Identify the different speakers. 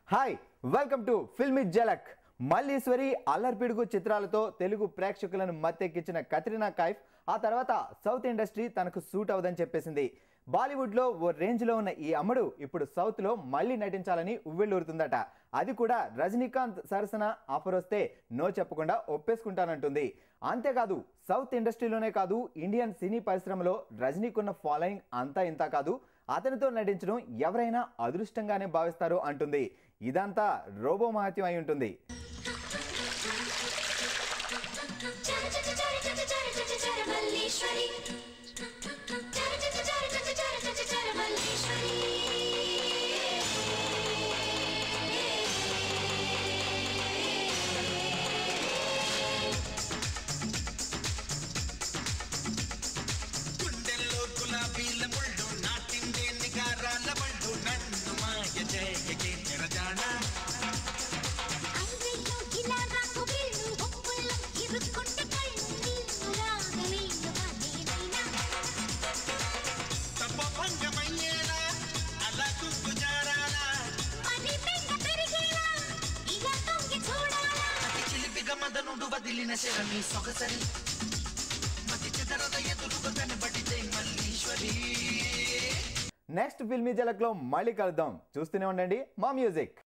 Speaker 1: hi welcome to filmy Jhalak Malliswari Allaripidugu చిత్రాలతో తెలుగు ప్రేక్షకులను మత్తెక్కించిన కత్రినా కైఫ్ ఆ తర్వాత సౌత్ ఇండస్ట్రీ తనకు సూట్ అవదని చెప్పేసింది బాలీవుడ్లో ఓ రేంజ్లో ఉన్న ఈ అమ్మడు ఇప్పుడు సౌత్లో మళ్ళీ నటించాలని ఉవ్వెళ్ళూరుతుందట అది కూడా రజనీకాంత్ సరసన ఆఫర్ వస్తే నో చెప్పకుండా ఒప్పేసుకుంటానంటుంది అంతేకాదు సౌత్ ఇండస్ట్రీలోనే కాదు ఇండియన్ సినీ పరిశ్రమలో రజనీకున్న ఫాలోయింగ్ అంతా ఇంత కాదు అతనితో నటించడం ఎవరైనా అదృష్టంగానే భావిస్తారు అంటుంది ఇదంతా రోబో మహత్యం అయి ఉంటుంది
Speaker 2: చర చర చర చర చర చర చర మల్లీశ్వరి చర చర చర చర చర చర చర మల్లీశ్వరి
Speaker 3: గుండెల్లో గులాబీల ముళ్ళు నాటిందే నిగారాల బళ్ళు నన్ను మాయ చేయకే నిరజాణ
Speaker 2: అంగయ్యో ఇలా రాకు వీళ్ళు ఒప్పుల్లో ఇరుక్కుంటే కళ్ళు నీళ్ళు రాగలేను నేనైనా
Speaker 3: తప్ప భంగమయ్యేలా అలా కుంకు జారాలా
Speaker 2: మరి పెంక పెరిగేలా ఇలా తొంగి చూడాలా
Speaker 3: అతి చిలిపిగా మదనుడు వదిలిన శరమి సొగసరి మతి చెదరద ఎదురుగా కనబడితే మల్లీశ్వరి
Speaker 1: నెక్స్ట్ ఫిల్మీ జలక్లో మళ్ళీ కలుద్దాం చూస్తూనే ఉండండి మా మ్యూజిక్